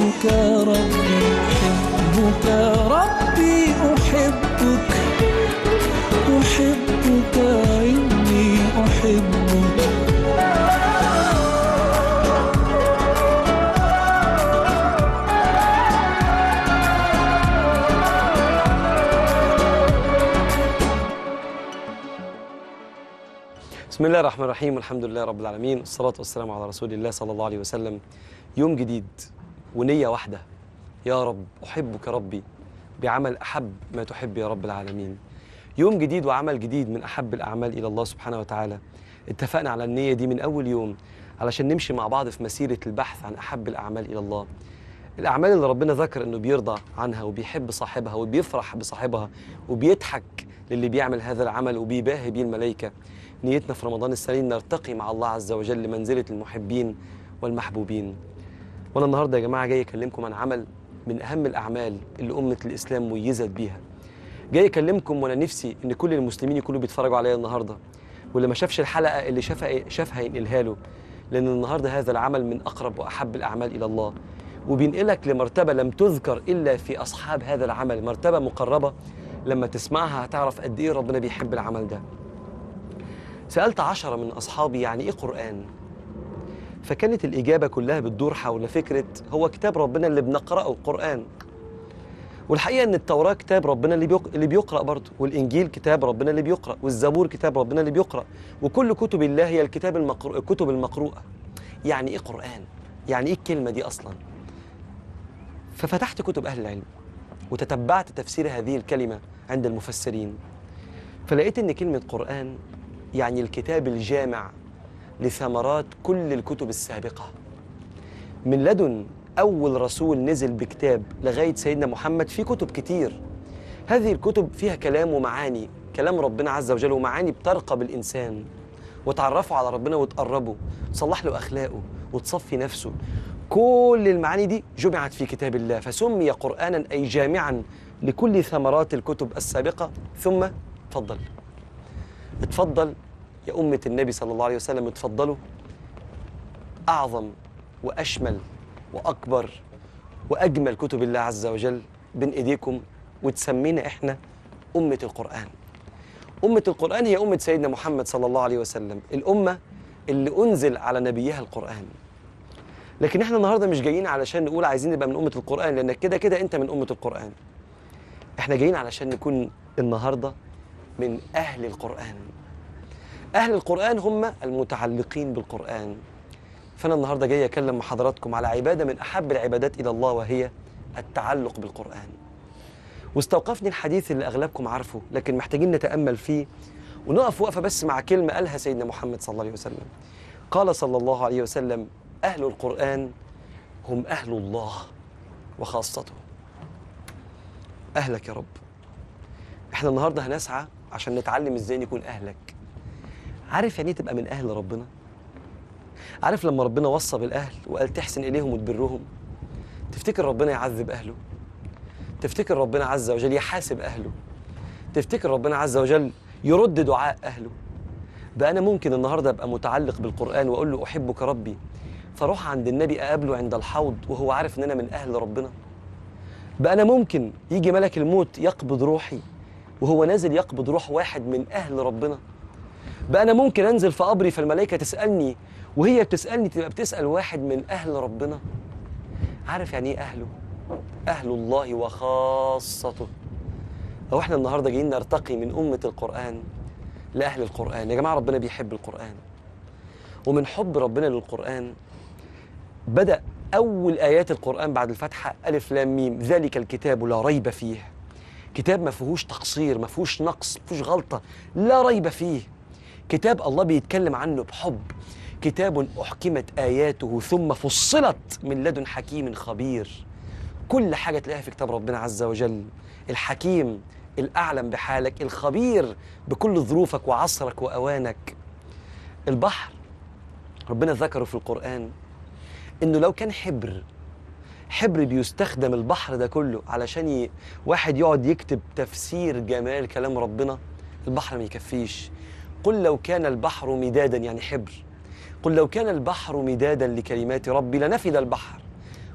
أحبك ربي أحبك ربي أحبك أحبك إني أحبك بسم الله الرحمن الرحيم والحمد لله رب العالمين والصلاة والسلام على رسول الله صلى الله عليه وسلم يوم جديد ونية واحدة يا رب أحبك ربي بعمل أحب ما تحب يا رب العالمين يوم جديد وعمل جديد من أحب الأعمال إلى الله سبحانه وتعالى اتفقنا على النية دي من أول يوم علشان نمشي مع بعض في مسيرة البحث عن أحب الأعمال إلى الله الأعمال اللي ربنا ذكر إنه بيرضى عنها وبيحب صاحبها وبيفرح بصاحبها وبيضحك للي بيعمل هذا العمل وبيباهي بيه الملائكة نيتنا في رمضان السنين نرتقي مع الله عز وجل لمنزلة المحبين والمحبوبين وأنا النهاردة يا جماعة جاي أكلمكم عن عمل من أهم الأعمال اللي أمة الإسلام ميزت بيها جاي أكلمكم وأنا نفسي إن كل المسلمين يكونوا بيتفرجوا عليا النهاردة واللي ما شافش الحلقة اللي شافها شافها ينقلها له لأن النهاردة هذا العمل من أقرب وأحب الأعمال إلى الله وبينقلك لمرتبة لم تذكر إلا في أصحاب هذا العمل مرتبة مقربة لما تسمعها هتعرف قد إيه ربنا بيحب العمل ده سألت عشرة من أصحابي يعني إيه قرآن؟ فكانت الإجابة كلها بتدور حول فكرة هو كتاب ربنا اللي بنقرأه القرآن والحقيقة إن التوراة كتاب ربنا اللي بيق... اللي بيقرأ برضه والإنجيل كتاب ربنا اللي بيقرأ والزبور كتاب ربنا اللي بيقرأ وكل كتب الله هي الكتاب المقرو... الكتب المقروءة يعني إيه قرآن؟ يعني إيه الكلمة دي أصلاً؟ ففتحت كتب أهل العلم وتتبعت تفسير هذه الكلمة عند المفسرين فلقيت إن كلمة قرآن يعني الكتاب الجامع لثمرات كل الكتب السابقة من لدن أول رسول نزل بكتاب لغاية سيدنا محمد في كتب كتير هذه الكتب فيها كلام ومعاني كلام ربنا عز وجل ومعاني بترقى بالإنسان وتعرفه على ربنا وتقربه تصلح له أخلاقه وتصفي نفسه كل المعاني دي جمعت في كتاب الله فسمي قرآنا أي جامعا لكل ثمرات الكتب السابقة ثم تفضل اتفضل يا أمة النبي صلى الله عليه وسلم اتفضلوا أعظم وأشمل وأكبر وأجمل كتب الله عز وجل بين إيديكم وتسمينا إحنا أمة القرآن أمة القرآن هي أمة سيدنا محمد صلى الله عليه وسلم الأمة اللي أنزل على نبيها القرآن لكن احنا النهارده مش جايين علشان نقول عايزين نبقى من أمة القرآن لأنك كده كده أنت من أمة القرآن احنا جايين علشان نكون النهارده من أهل القرآن أهل القرآن هم المتعلقين بالقرآن فأنا النهاردة جاي أكلم مع حضراتكم على عبادة من أحب العبادات إلى الله وهي التعلق بالقرآن واستوقفني الحديث اللي أغلبكم عارفه لكن محتاجين نتأمل فيه ونقف وقفة بس مع كلمة قالها سيدنا محمد صلى الله عليه وسلم قال صلى الله عليه وسلم أهل القرآن هم أهل الله وخاصته أهلك يا رب احنا النهارده هنسعى عشان نتعلم ازاي نكون اهلك عارف يعني ايه تبقى من اهل ربنا عارف لما ربنا وصى بالاهل وقال تحسن اليهم وتبرهم تفتكر ربنا يعذب اهله تفتكر ربنا عز وجل يحاسب اهله تفتكر ربنا عز وجل يرد دعاء اهله بقى انا ممكن النهارده ابقى متعلق بالقران واقول له احبك ربي فاروح عند النبي اقابله عند الحوض وهو عارف ان انا من اهل ربنا بقى انا ممكن يجي ملك الموت يقبض روحي وهو نازل يقبض روح واحد من اهل ربنا بقى انا ممكن انزل في قبري فالملائكه تسالني وهي بتسالني تبقى بتسال واحد من اهل ربنا عارف يعني ايه اهله اهل الله وخاصته هو احنا النهارده جايين نرتقي من امه القران لاهل القران يا جماعه ربنا بيحب القران ومن حب ربنا للقران بدا اول ايات القران بعد الفتحه الف لام ميم ذلك الكتاب لا ريب فيه كتاب ما فيهوش تقصير ما فيهوش نقص ما فيهوش غلطه لا ريب فيه كتاب الله بيتكلم عنه بحب كتاب احكمت اياته ثم فصلت من لدن حكيم خبير كل حاجه تلاقيها في كتاب ربنا عز وجل الحكيم الاعلم بحالك الخبير بكل ظروفك وعصرك واوانك البحر ربنا ذكره في القران انه لو كان حبر حبر بيستخدم البحر ده كله علشان ي... واحد يقعد يكتب تفسير جمال كلام ربنا البحر ما يكفيش قل لو كان البحر مدادا يعني حبر قل لو كان البحر مدادا لكلمات ربي لنفد البحر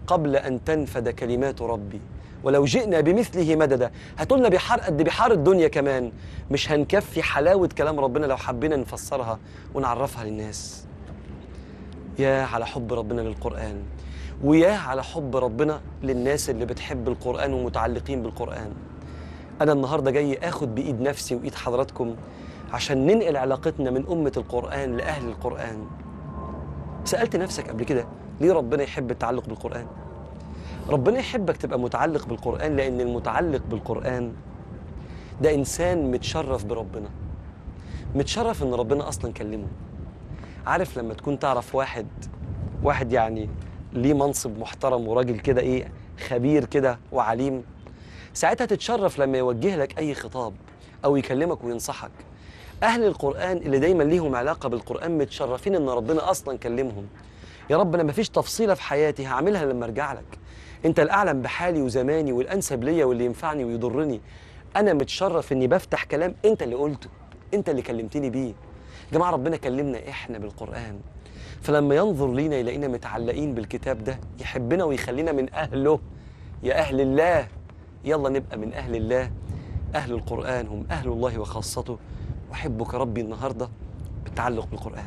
قبل أن تنفد كلمات ربي ولو جئنا بمثله مددا هتقولنا بحار قد بحار الدنيا كمان مش هنكفي حلاوة كلام ربنا لو حبينا نفسرها ونعرفها للناس يا على حب ربنا للقرآن ويا على حب ربنا للناس اللي بتحب القرآن ومتعلقين بالقرآن أنا النهاردة جاي آخد بإيد نفسي وإيد حضراتكم عشان ننقل علاقتنا من أمة القرآن لأهل القرآن سألت نفسك قبل كده ليه ربنا يحب التعلق بالقرآن؟ ربنا يحبك تبقى متعلق بالقرآن لأن المتعلق بالقرآن ده إنسان متشرف بربنا متشرف إن ربنا أصلا كلمه عارف لما تكون تعرف واحد واحد يعني ليه منصب محترم وراجل كده إيه خبير كده وعليم ساعتها تتشرف لما يوجه لك أي خطاب أو يكلمك وينصحك أهل القرآن اللي دايما ليهم علاقة بالقرآن متشرفين إن ربنا أصلا كلمهم يا رب أنا مفيش تفصيلة في حياتي هعملها لما أرجع لك أنت الأعلم بحالي وزماني والأنسب ليا واللي ينفعني ويضرني أنا متشرف إني بفتح كلام أنت اللي قلته أنت اللي كلمتني بيه يا جماعة ربنا كلمنا إحنا بالقرآن فلما ينظر لينا يلاقينا متعلقين بالكتاب ده يحبنا ويخلينا من أهله يا أهل الله يلا نبقى من أهل الله أهل القرآن هم أهل الله وخاصته أحبك ربي النهاردة بالتعلق بالقرآن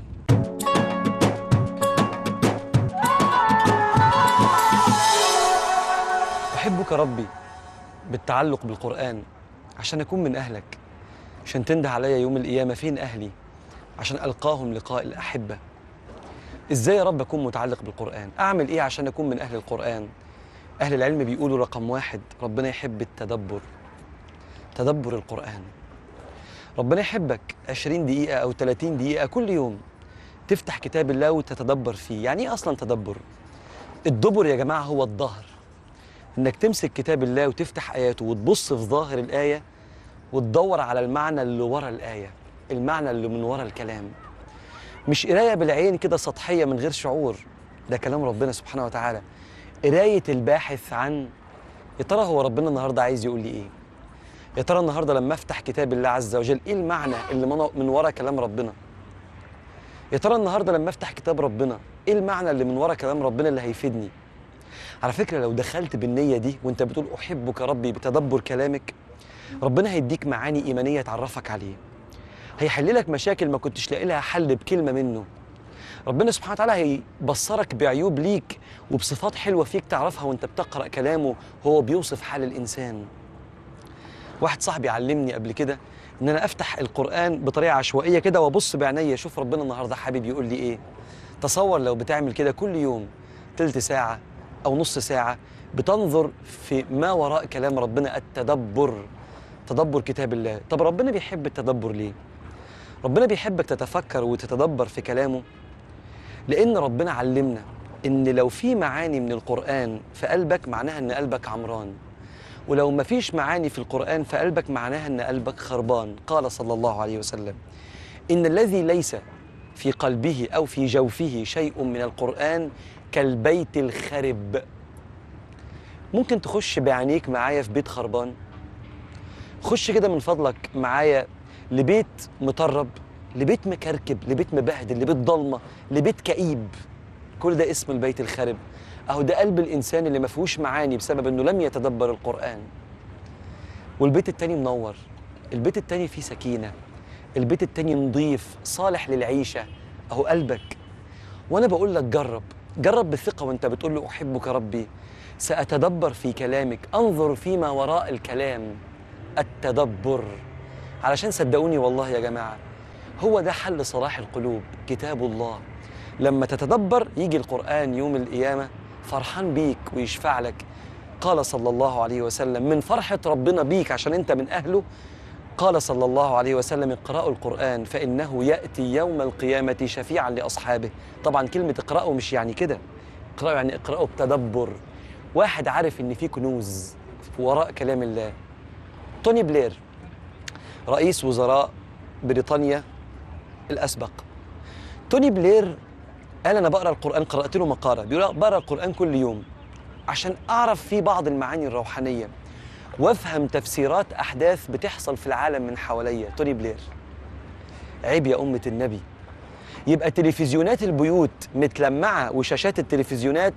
أحبك ربي بالتعلق بالقرآن عشان أكون من أهلك عشان تنده عليا يوم القيامة فين أهلي عشان ألقاهم لقاء الأحبة إزاي يا رب أكون متعلق بالقرآن أعمل إيه عشان أكون من أهل القرآن أهل العلم بيقولوا رقم واحد ربنا يحب التدبر تدبر القرآن ربنا يحبك 20 دقيقة أو 30 دقيقة كل يوم تفتح كتاب الله وتتدبر فيه يعني إيه أصلا تدبر؟ الدبر يا جماعة هو الظهر إنك تمسك كتاب الله وتفتح آياته وتبص في ظاهر الآية وتدور على المعنى اللي ورا الآية المعنى اللي من ورا الكلام مش قراية بالعين كده سطحية من غير شعور ده كلام ربنا سبحانه وتعالى قراية الباحث عن يا ترى هو ربنا النهاردة عايز يقول لي إيه يا ترى النهارده لما افتح كتاب الله عز وجل ايه المعنى اللي من, من ورا كلام ربنا يا ترى النهارده لما افتح كتاب ربنا ايه المعنى اللي من ورا كلام ربنا اللي هيفيدني على فكره لو دخلت بالنيه دي وانت بتقول احبك ربي بتدبر كلامك ربنا هيديك معاني ايمانيه تعرفك عليه هيحل لك مشاكل ما كنتش لاقي لها حل بكلمه منه ربنا سبحانه وتعالى هيبصرك بعيوب ليك وبصفات حلوه فيك تعرفها وانت بتقرا كلامه هو بيوصف حال الانسان واحد صاحبي علمني قبل كده ان انا افتح القران بطريقه عشوائيه كده وابص بعينيا اشوف ربنا النهارده حبيب يقول لي ايه تصور لو بتعمل كده كل يوم تلت ساعه او نص ساعه بتنظر في ما وراء كلام ربنا التدبر تدبر كتاب الله طب ربنا بيحب التدبر ليه ربنا بيحبك تتفكر وتتدبر في كلامه لان ربنا علمنا ان لو في معاني من القران في قلبك معناها ان قلبك عمران ولو ما فيش معاني في القرآن في قلبك معناها أن قلبك خربان قال صلى الله عليه وسلم إن الذي ليس في قلبه أو في جوفه شيء من القرآن كالبيت الخرب ممكن تخش بعينيك معايا في بيت خربان خش كده من فضلك معايا لبيت مطرب لبيت مكركب لبيت مبهدل لبيت ضلمة لبيت كئيب كل ده اسم البيت الخرب اهو ده قلب الانسان اللي ما فيهوش معاني بسبب انه لم يتدبر القران والبيت التاني منور البيت التاني فيه سكينه البيت التاني نظيف صالح للعيشه اهو قلبك وانا بقول لك جرب جرب بثقه وانت بتقول له احبك ربي ساتدبر في كلامك انظر فيما وراء الكلام التدبر علشان صدقوني والله يا جماعه هو ده حل صلاح القلوب كتاب الله لما تتدبر يجي القرآن يوم القيامة فرحان بيك ويشفع لك قال صلى الله عليه وسلم من فرحة ربنا بيك عشان أنت من أهله قال صلى الله عليه وسلم اقرأوا القرآن فإنه يأتي يوم القيامة شفيعا لأصحابه طبعا كلمة اقرأوا مش يعني كده اقرأوا يعني اقرأوا بتدبر واحد عارف إن في كنوز وراء كلام الله توني بلير رئيس وزراء بريطانيا الأسبق توني بلير قال انا بقرا القران قرات له مقاله بيقول بقرا القران كل يوم عشان اعرف فيه بعض المعاني الروحانيه وافهم تفسيرات احداث بتحصل في العالم من حواليا توني بلير عيب يا امه النبي يبقى تلفزيونات البيوت متلمعه وشاشات التلفزيونات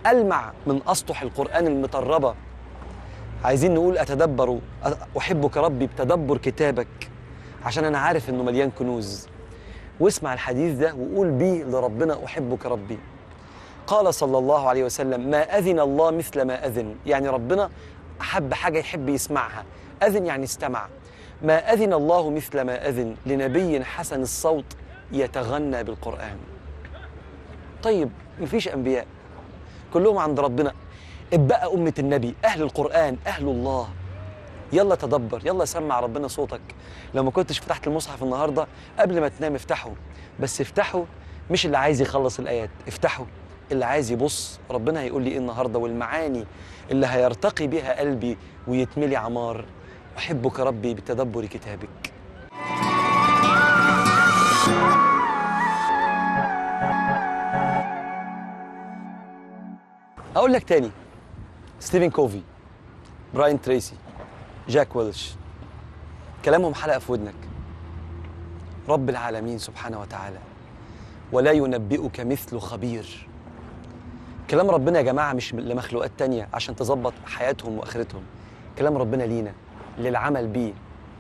ألمع من أسطح القرآن المطربة عايزين نقول أتدبر أحبك ربي بتدبر كتابك عشان أنا عارف إنه مليان كنوز واسمع الحديث ده وقول بيه لربنا أحبك ربي قال صلى الله عليه وسلم ما أذن الله مثل ما أذن يعني ربنا أحب حاجة يحب يسمعها أذن يعني استمع ما أذن الله مثل ما أذن لنبي حسن الصوت يتغنى بالقرآن طيب مفيش أنبياء كلهم عند ربنا ابقى أمة النبي أهل القرآن أهل الله يلا تدبر يلا سمع ربنا صوتك لو ما كنتش فتحت المصحف النهاردة قبل ما تنام افتحه بس افتحه مش اللي عايز يخلص الآيات افتحه اللي عايز يبص ربنا هيقول لي ايه النهارده والمعاني اللي هيرتقي بها قلبي ويتملي عمار احبك ربي بتدبر كتابك اقول لك تاني ستيفن كوفي براين تريسي جاك ويلش كلامهم حلقه في ودنك رب العالمين سبحانه وتعالى ولا ينبئك مثل خبير كلام ربنا يا جماعة مش لمخلوقات تانية عشان تظبط حياتهم وآخرتهم كلام ربنا لينا للعمل بيه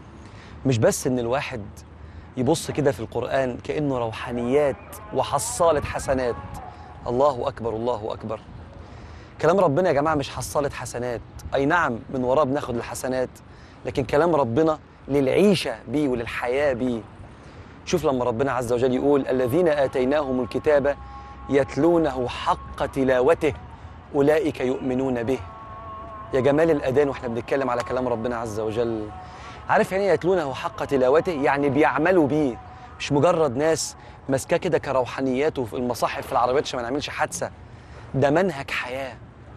مش بس إن الواحد يبص كده في القرآن كأنه روحانيات وحصالة حسنات الله أكبر الله أكبر كلام ربنا يا جماعة مش حصالة حسنات أي نعم من وراه بناخد الحسنات لكن كلام ربنا للعيشة بيه وللحياة بيه شوف لما ربنا عز وجل يقول الذين آتيناهم الكتاب يتلونه حق تلاوته أولئك يؤمنون به يا جمال الأذان وإحنا بنتكلم على كلام ربنا عز وجل عارف يعني إيه يتلونه حق تلاوته يعني بيعملوا بيه مش مجرد ناس ماسكاه كده كروحانيات وفي المصاحف في العربيات عشان ما نعملش حادثة ده منهج حياة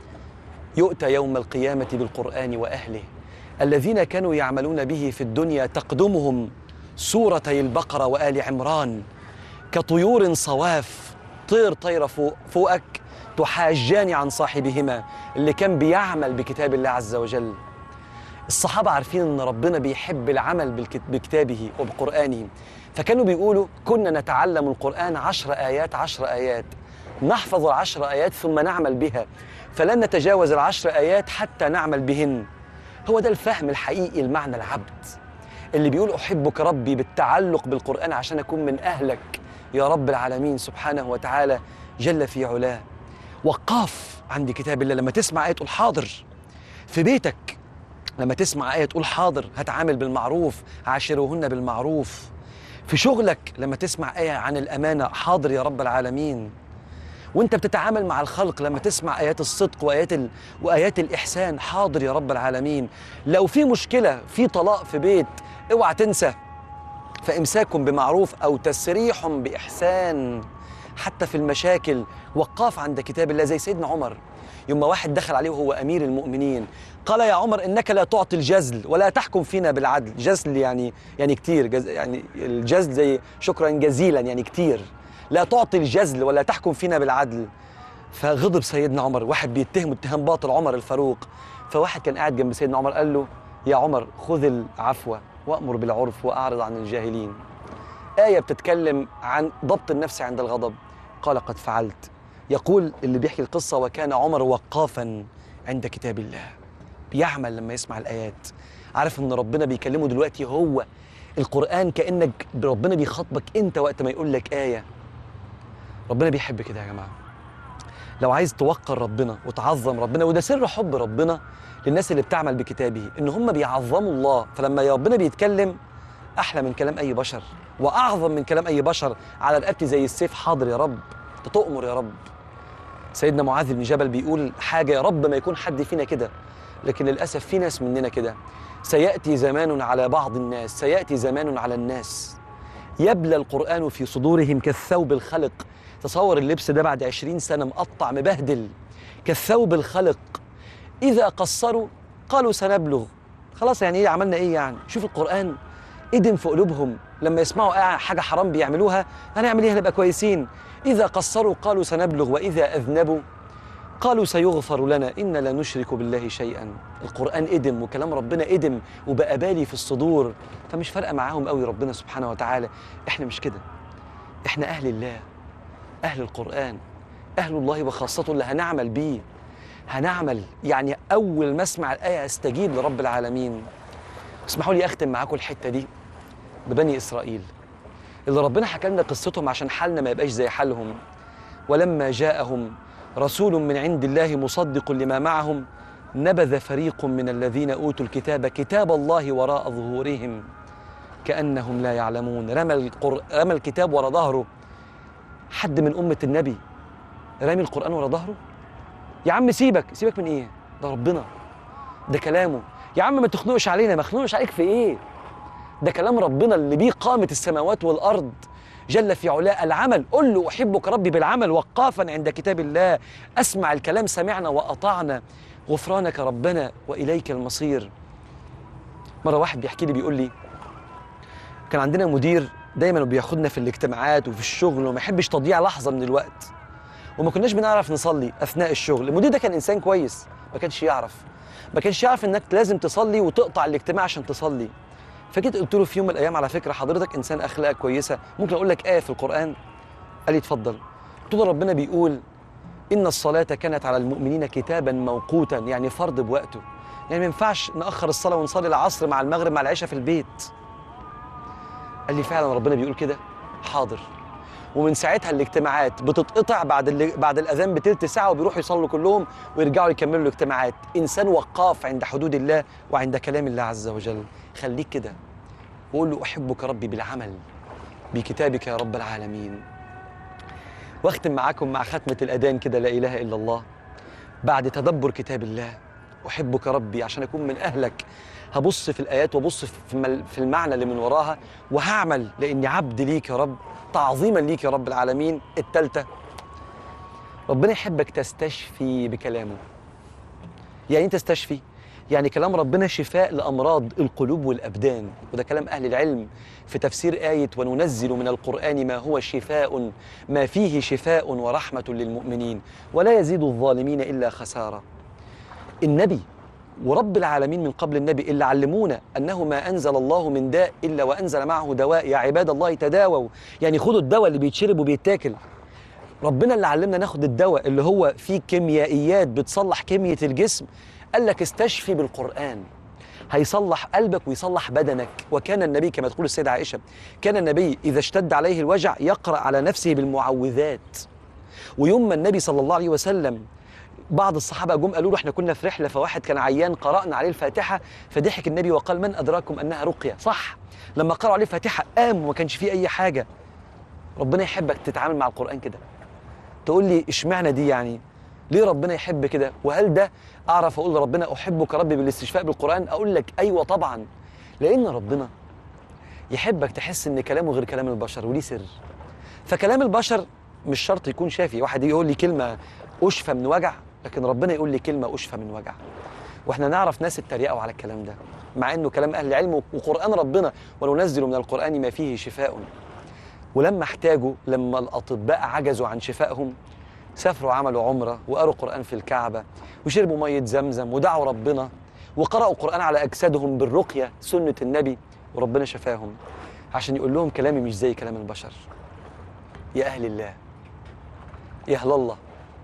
يؤتى يوم القيامة بالقرآن وأهله الذين كانوا يعملون به في الدنيا تقدمهم سورتي البقرة وآل عمران كطيور صواف طير طيرة فوق فوقك تحاجان عن صاحبهما اللي كان بيعمل بكتاب الله عز وجل الصحابة عارفين ان ربنا بيحب العمل بالكت- بكتابه وبقرآنه فكانوا بيقولوا كنا نتعلم القرآن عشر آيات عشر آيات نحفظ العشر آيات ثم نعمل بها فلن نتجاوز العشر آيات حتى نعمل بهن هو ده الفهم الحقيقي لمعنى العبد اللي بيقول أحبك ربي بالتعلق بالقرآن عشان أكون من أهلك يا رب العالمين سبحانه وتعالى جل في علاه وقاف عند كتاب الله لما تسمع آية تقول حاضر في بيتك لما تسمع آية تقول حاضر هتعامل بالمعروف عاشروهن بالمعروف في شغلك لما تسمع آية عن الأمانة حاضر يا رب العالمين وانت بتتعامل مع الخلق لما تسمع ايات الصدق وايات ال... وايات الاحسان حاضر يا رب العالمين لو في مشكله في طلاق في بيت اوعى تنسى فامساك بمعروف او تسريح باحسان حتى في المشاكل وقاف عند كتاب الله زي سيدنا عمر يوم ما واحد دخل عليه وهو امير المؤمنين قال يا عمر انك لا تعطي الجزل ولا تحكم فينا بالعدل جزل يعني يعني كتير جز يعني الجزل زي شكرا جزيلا يعني كتير لا تعطي الجزل ولا تحكم فينا بالعدل فغضب سيدنا عمر واحد بيتهم اتهام باطل عمر الفاروق فواحد كان قاعد جنب سيدنا عمر قال له يا عمر خذ العفو وامر بالعرف واعرض عن الجاهلين آية بتتكلم عن ضبط النفس عند الغضب قال قد فعلت يقول اللي بيحكي القصة وكان عمر وقافا عند كتاب الله بيعمل لما يسمع الآيات عارف إن ربنا بيكلمه دلوقتي هو القرآن كأنك ربنا بيخاطبك أنت وقت ما يقول لك آية ربنا بيحب كده يا جماعة لو عايز توقر ربنا وتعظم ربنا وده سر حب ربنا للناس اللي بتعمل بكتابه ان هم بيعظموا الله فلما يا ربنا بيتكلم احلى من كلام اي بشر واعظم من كلام اي بشر على رقبتي زي السيف حاضر يا رب انت تؤمر يا رب سيدنا معاذ بن جبل بيقول حاجه يا رب ما يكون حد فينا كده لكن للاسف في ناس مننا كده سياتي زمان على بعض الناس سياتي زمان على الناس يبلى القرآن في صدورهم كالثوب الخلق تصور اللبس ده بعد عشرين سنة مقطع مبهدل كالثوب الخلق إذا قصروا قالوا سنبلغ خلاص يعني إيه عملنا إيه يعني شوف القرآن إدم في قلوبهم لما يسمعوا حاجة حرام بيعملوها هنعمل إيه هنبقى كويسين إذا قصروا قالوا سنبلغ وإذا أذنبوا قالوا سيغفر لنا إن لا نشرك بالله شيئا القرآن إدم وكلام ربنا إدم وبقى بالي في الصدور فمش فارقة معاهم قوي ربنا سبحانه وتعالى إحنا مش كده إحنا أهل الله أهل القرآن أهل الله وخاصته اللي هنعمل بيه هنعمل يعني أول ما أسمع الآية أستجيب لرب العالمين اسمحوا لي أختم معاكم الحتة دي ببني إسرائيل اللي ربنا حكى لنا قصتهم عشان حالنا ما يبقاش زي حالهم ولما جاءهم رسول من عند الله مصدق لما معهم نبذ فريق من الذين اوتوا الكتاب كتاب الله وراء ظهورهم كانهم لا يعلمون رمى القر... رمى الكتاب ورا ظهره حد من امه النبي رامي القران ورا ظهره يا عم سيبك سيبك من ايه ده ربنا ده كلامه يا عم ما تخنقش علينا ما تخنقش عليك في ايه ده كلام ربنا اللي بيه قامت السماوات والارض جل في علاه العمل قل له احبك ربي بالعمل وقافا عند كتاب الله اسمع الكلام سمعنا واطعنا غفرانك ربنا واليك المصير مره واحد بيحكي لي بيقول لي كان عندنا مدير دايما بياخدنا في الاجتماعات وفي الشغل وما يحبش تضييع لحظه من الوقت وما كناش بنعرف نصلي اثناء الشغل المدير ده كان انسان كويس ما كانش يعرف ما كانش يعرف انك لازم تصلي وتقطع الاجتماع عشان تصلي فجيت قلت له في يوم من الايام على فكره حضرتك انسان اخلاقك كويسه ممكن اقول لك ايه في القران قال لي اتفضل قلت له ربنا بيقول ان الصلاه كانت على المؤمنين كتابا موقوتا يعني فرض بوقته يعني ما ينفعش ناخر الصلاه ونصلي العصر مع المغرب مع العشاء في البيت قال لي فعلا ربنا بيقول كده حاضر ومن ساعتها الاجتماعات بتتقطع بعد اللي بعد الاذان بتلت ساعه وبيروحوا يصلوا كلهم ويرجعوا يكملوا الاجتماعات انسان وقاف عند حدود الله وعند كلام الله عز وجل خليك كده وقول له احبك ربي بالعمل بكتابك يا رب العالمين واختم معاكم مع ختمه الاذان كده لا اله الا الله بعد تدبر كتاب الله احبك ربي عشان اكون من اهلك هبص في الايات وابص في مل- في المعنى اللي من وراها وهعمل لاني عبد ليك يا رب تعظيما ليك يا رب العالمين التالتة ربنا يحبك تستشفي بكلامه يعني ايه تستشفي يعني كلام ربنا شفاء لامراض القلوب والابدان وده كلام اهل العلم في تفسير ايه وننزل من القران ما هو شفاء ما فيه شفاء ورحمه للمؤمنين ولا يزيد الظالمين الا خساره النبي ورب العالمين من قبل النبي اللي علمونا انه ما انزل الله من داء الا وانزل معه دواء يا عباد الله تداووا يعني خدوا الدواء اللي بيتشرب وبيتاكل ربنا اللي علمنا ناخد الدواء اللي هو فيه كيميائيات بتصلح كمية الجسم قال لك استشفي بالقرآن هيصلح قلبك ويصلح بدنك وكان النبي كما تقول السيدة عائشة كان النبي إذا اشتد عليه الوجع يقرأ على نفسه بالمعوذات ويوم ما النبي صلى الله عليه وسلم بعض الصحابة جم قالوا له احنا كنا في رحلة فواحد كان عيان قرأنا عليه الفاتحة فضحك النبي وقال من أدراكم أنها رقية صح لما قرأوا عليه الفاتحة قام وما كانش فيه أي حاجة ربنا يحبك تتعامل مع القرآن كده تقول لي اشمعنى دي يعني ليه ربنا يحب كده وهل ده اعرف اقول لربنا احبك ربي بالاستشفاء بالقران اقول لك ايوه طبعا لان ربنا يحبك تحس ان كلامه غير كلام البشر وليه سر فكلام البشر مش شرط يكون شافي واحد يجي يقول لي كلمه اشفى من وجع لكن ربنا يقول لي كلمه اشفى من وجع واحنا نعرف ناس اتريقوا على الكلام ده مع انه كلام اهل العلم وقران ربنا وننزل من القران ما فيه شفاء ولما احتاجوا لما الاطباء عجزوا عن شفائهم سافروا عملوا عمره وقروا قران في الكعبه وشربوا ميه زمزم ودعوا ربنا وقرأوا قرآن على أجسادهم بالرقية سنة النبي وربنا شفاهم عشان يقول لهم كلامي مش زي كلام البشر يا أهل الله يا أهل الله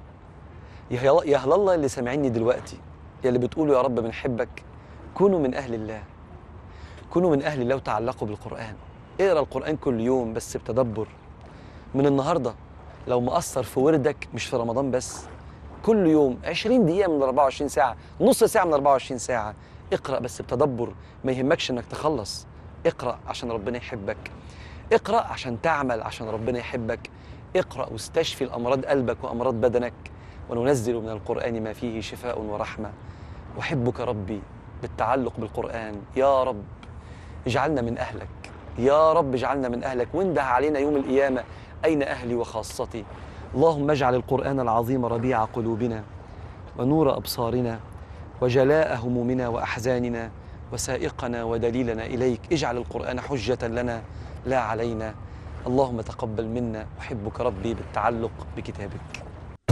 يا هل- يا أهل الله اللي سامعيني دلوقتي يا اللي بتقولوا يا رب بنحبك كونوا من أهل الله كونوا من أهل الله وتعلقوا بالقرآن اقرا القرآن كل يوم بس بتدبر من النهاردة لو مقصر في وردك مش في رمضان بس كل يوم 20 دقيقة من 24 ساعة نص ساعة من 24 ساعة اقرأ بس بتدبر ما يهمكش انك تخلص اقرأ عشان ربنا يحبك اقرأ عشان تعمل عشان ربنا يحبك اقرأ واستشفي الأمراض قلبك وأمراض بدنك وننزل من القرآن ما فيه شفاء ورحمة أحبك ربي بالتعلق بالقرآن يا رب اجعلنا من أهلك يا رب اجعلنا من أهلك وانده علينا يوم القيامة أين أهلي وخاصتي اللهم اجعل القرآن العظيم ربيع قلوبنا ونور أبصارنا وجلاء همومنا وأحزاننا وسائقنا ودليلنا إليك اجعل القرآن حجة لنا لا علينا اللهم تقبل منا أحبك ربي بالتعلق بكتابك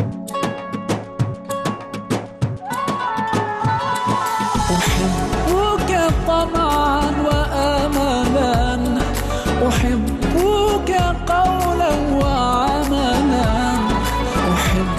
أحبك طمعا وآملا أحبك قولا وعملا أحبك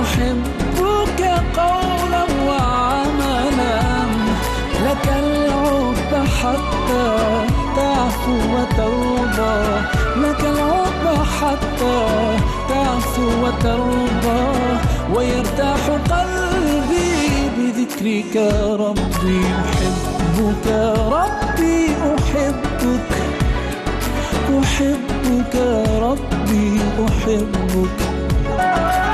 أحبك قولا وعملا لك العب حتى تعفو وترضى لك العب حتى تعفو وترضى ويرتاح قلبي بذكرك ربي أحبك ربي أحبك أحبك ربي أحبك